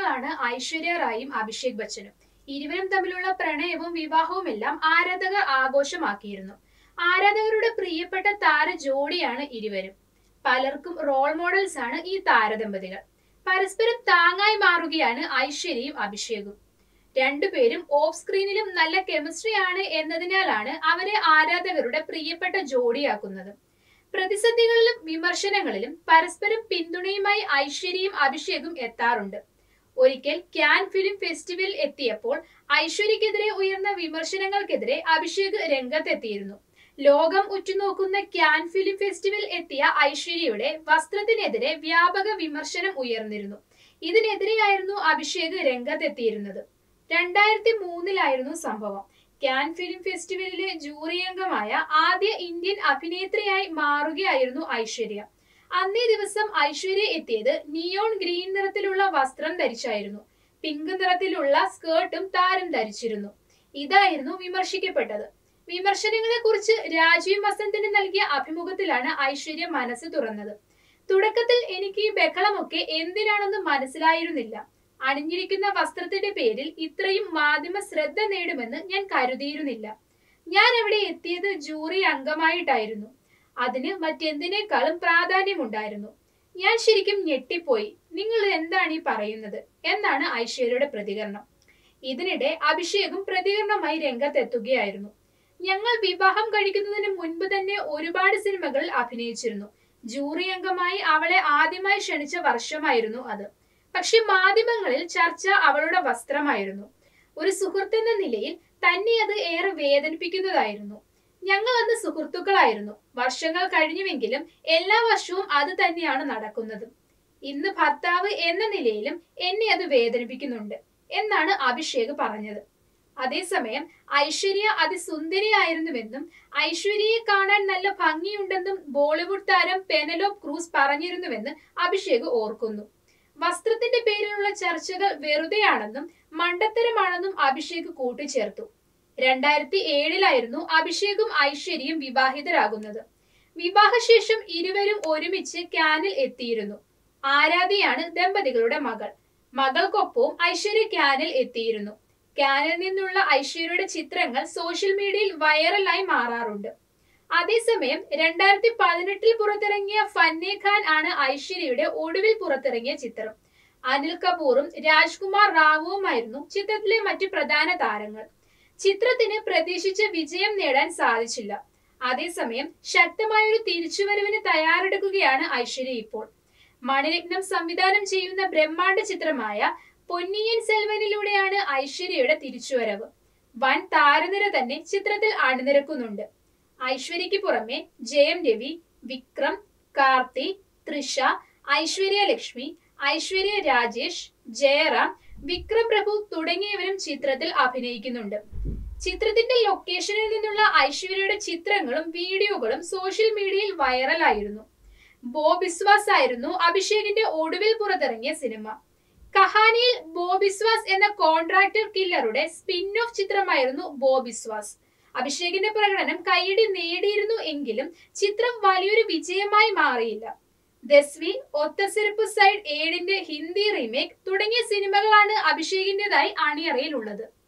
താരങ്ങളാണ് ഐശ്വര്യ റായും അഭിഷേക് ബച്ചനും ഇരുവരും തമ്മിലുള്ള പ്രണയവും വിവാഹവും എല്ലാം ആരാധകർ ആഘോഷമാക്കിയിരുന്നു ആരാധകരുടെ പ്രിയപ്പെട്ട താര ജോഡിയാണ് ഇരുവരും പലർക്കും റോൾ മോഡൽസ് ആണ് ഈ താരദമ്പതികൾ പരസ്പരം താങ്ങായി മാറുകയാണ് ഐശ്വര്യയും അഭിഷേകും രണ്ടുപേരും ഓഫ് സ്ക്രീനിലും നല്ല കെമിസ്ട്രി ആണ് എന്നതിനാലാണ് അവരെ ആരാധകരുടെ പ്രിയപ്പെട്ട ജോഡിയാക്കുന്നത് പ്രതിസന്ധികളിലും വിമർശനങ്ങളിലും പരസ്പരം പിന്തുണയുമായി ഐശ്വര്യയും അഭിഷേകും എത്താറുണ്ട് ഒരിക്കൽ ക്യാൻ ഫിലിം ഫെസ്റ്റിവലിൽ എത്തിയപ്പോൾ ഐശ്വര്യക്കെതിരെ ഉയർന്ന വിമർശനങ്ങൾക്കെതിരെ അഭിഷേക് രംഗത്തെത്തിയിരുന്നു ലോകം ഉറ്റുനോക്കുന്ന ക്യാൻ ഫിലിം ഫെസ്റ്റിവൽ എത്തിയ ഐശ്വര്യയുടെ വസ്ത്രത്തിനെതിരെ വ്യാപക വിമർശനം ഉയർന്നിരുന്നു ഇതിനെതിരെയായിരുന്നു അഭിഷേക് രംഗത്തെത്തിയിരുന്നത് രണ്ടായിരത്തി മൂന്നിലായിരുന്നു സംഭവം ക്യാൻ ഫിലിം ഫെസ്റ്റിവലിലെ ജൂറി അംഗമായ ആദ്യ ഇന്ത്യൻ അഭിനേത്രിയായി മാറുകയായിരുന്നു ഐശ്വര്യ അന്നേ ദിവസം ഐശ്വര്യ എത്തിയത് നിയോൺ ഗ്രീൻ നിറത്തിലുള്ള വസ്ത്രം ധരിച്ചായിരുന്നു പിങ്ക് നിറത്തിലുള്ള സ്കേർട്ടും താരം ധരിച്ചിരുന്നു ഇതായിരുന്നു വിമർശിക്കപ്പെട്ടത് വിമർശനങ്ങളെ കുറിച്ച് രാജീവ് വസന്തിന് നൽകിയ അഭിമുഖത്തിലാണ് ഐശ്വര്യ മനസ്സ് തുറന്നത് തുടക്കത്തിൽ എനിക്ക് ഈ ബഹളമൊക്കെ എന്തിനാണെന്ന് മനസ്സിലായിരുന്നില്ല അണിഞ്ഞിരിക്കുന്ന വസ്ത്രത്തിന്റെ പേരിൽ ഇത്രയും മാധ്യമ ശ്രദ്ധ നേടുമെന്ന് ഞാൻ കരുതിയിരുന്നില്ല ഞാൻ അവിടെ എത്തിയത് ജൂറി അംഗമായിട്ടായിരുന്നു അതിന് മറ്റെന്തിനേക്കാളും പ്രാധാന്യമുണ്ടായിരുന്നു ഞാൻ ശരിക്കും ഞെട്ടിപ്പോയി നിങ്ങൾ എന്താണ് ഈ പറയുന്നത് എന്നാണ് ഐശ്വര്യയുടെ പ്രതികരണം ഇതിനിടെ അഭിഷേകും പ്രതികരണമായി രംഗത്തെത്തുകയായിരുന്നു ഞങ്ങൾ വിവാഹം കഴിക്കുന്നതിന് മുൻപ് തന്നെ ഒരുപാട് സിനിമകളിൽ അഭിനയിച്ചിരുന്നു ജൂറി അംഗമായി അവളെ ആദ്യമായി ക്ഷണിച്ച വർഷമായിരുന്നു അത് പക്ഷെ മാധ്യമങ്ങളിൽ ചർച്ച അവളുടെ വസ്ത്രമായിരുന്നു ഒരു സുഹൃത്തെന്ന നിലയിൽ തന്നെ അത് ഏറെ വേദനിപ്പിക്കുന്നതായിരുന്നു ഞങ്ങൾ അന്ന് സുഹൃത്തുക്കളായിരുന്നു വർഷങ്ങൾ കഴിഞ്ഞുവെങ്കിലും എല്ലാ വർഷവും അത് തന്നെയാണ് നടക്കുന്നത് ഇന്ന് ഭർത്താവ് എന്ന നിലയിലും എന്നെ അത് വേദനിപ്പിക്കുന്നുണ്ട് എന്നാണ് അഭിഷേക് പറഞ്ഞത് അതേസമയം ഐശ്വര്യ അതിസുന്ദരിയായിരുന്നുവെന്നും ഐശ്വര്യയെ കാണാൻ നല്ല ഭംഗിയുണ്ടെന്നും ബോളിവുഡ് താരം പെനലോപ് ക്രൂസ് പറഞ്ഞിരുന്നുവെന്ന് അഭിഷേക് ഓർക്കുന്നു വസ്ത്രത്തിന്റെ പേരിലുള്ള ചർച്ചകൾ വെറുതെയാണെന്നും മണ്ടത്തരമാണെന്നും അഭിഷേക് കൂട്ടിച്ചേർത്തു രണ്ടായിരത്തി ഏഴിലായിരുന്നു അഭിഷേകും ഐശ്വര്യയും വിവാഹിതരാകുന്നത് വിവാഹശേഷം ഇരുവരും ഒരുമിച്ച് ക്യാനിൽ എത്തിയിരുന്നു ആരാധ്യയാണ് ദമ്പതികളുടെ മകൾ മകൾക്കൊപ്പവും ഐശ്വര്യ ക്യാനിൽ എത്തിയിരുന്നു ക്യാനിൽ നിന്നുള്ള ഐശ്വര്യയുടെ ചിത്രങ്ങൾ സോഷ്യൽ മീഡിയയിൽ വൈറലായി മാറാറുണ്ട് അതേസമയം രണ്ടായിരത്തി പതിനെട്ടിൽ പുറത്തിറങ്ങിയ ഫന്നേ ഖാൻ ആണ് ഐശ്വര്യയുടെ ഒടുവിൽ പുറത്തിറങ്ങിയ ചിത്രം അനിൽ കപൂറും രാജ്കുമാർ റാവുവുമായിരുന്നു ചിത്രത്തിലെ മറ്റു പ്രധാന താരങ്ങൾ ചിത്രത്തിന് പ്രതീക്ഷിച്ച വിജയം നേടാൻ സാധിച്ചില്ല അതേസമയം ശക്തമായ ഒരു തിരിച്ചുവരവിന് തയ്യാറെടുക്കുകയാണ് ഐശ്വര്യ ഇപ്പോൾ മണിരത്നം സംവിധാനം ചെയ്യുന്ന ബ്രഹ്മാണ്ഡ ചിത്രമായ പൊന്നിയൻ സെൽവനിലൂടെയാണ് ഐശ്വര്യയുടെ തിരിച്ചുവരവ് വൻ താരനിര തന്നെ ചിത്രത്തിൽ അണിനിരക്കുന്നുണ്ട് ഐശ്വര്യയ്ക്ക് പുറമെ ജയം രവി വിക്രം കാർത്തി തൃഷ ഐശ്വര്യ ലക്ഷ്മി ഐശ്വര്യ രാജേഷ് ജയറാം വിക്രം പ്രഭു തുടങ്ങിയവരും ചിത്രത്തിൽ അഭിനയിക്കുന്നുണ്ട് ചിത്രത്തിന്റെ ലൊക്കേഷനിൽ നിന്നുള്ള ഐശ്വര്യയുടെ ചിത്രങ്ങളും വീഡിയോകളും സോഷ്യൽ മീഡിയയിൽ വൈറലായിരുന്നു ബോ ബിസ്വാസ് ആയിരുന്നു അഭിഷേകിന്റെ ഒടുവിൽ പുറത്തിറങ്ങിയ സിനിമ കഹാനിയിൽ ബോ ബിസ്വാസ് എന്ന കോൺട്രാക്ടർ കില്ലറുടെ സ്പിൻ ഓഫ് ചിത്രമായിരുന്നു ബോ ബിസ്വാസ് അഭിഷേകിന്റെ പ്രകടനം കൈയടി നേടിയിരുന്നു എങ്കിലും ചിത്രം വലിയൊരു വിജയമായി മാറിയില്ല ദസ്വി ഒത്തസിരിപ്പ് സൈഡ് ഏഴിന്റെ ഹിന്ദി റീമേക്ക് തുടങ്ങിയ സിനിമകളാണ് അഭിഷേകിന്റേതായി അണിയറയിൽ ഉള്ളത്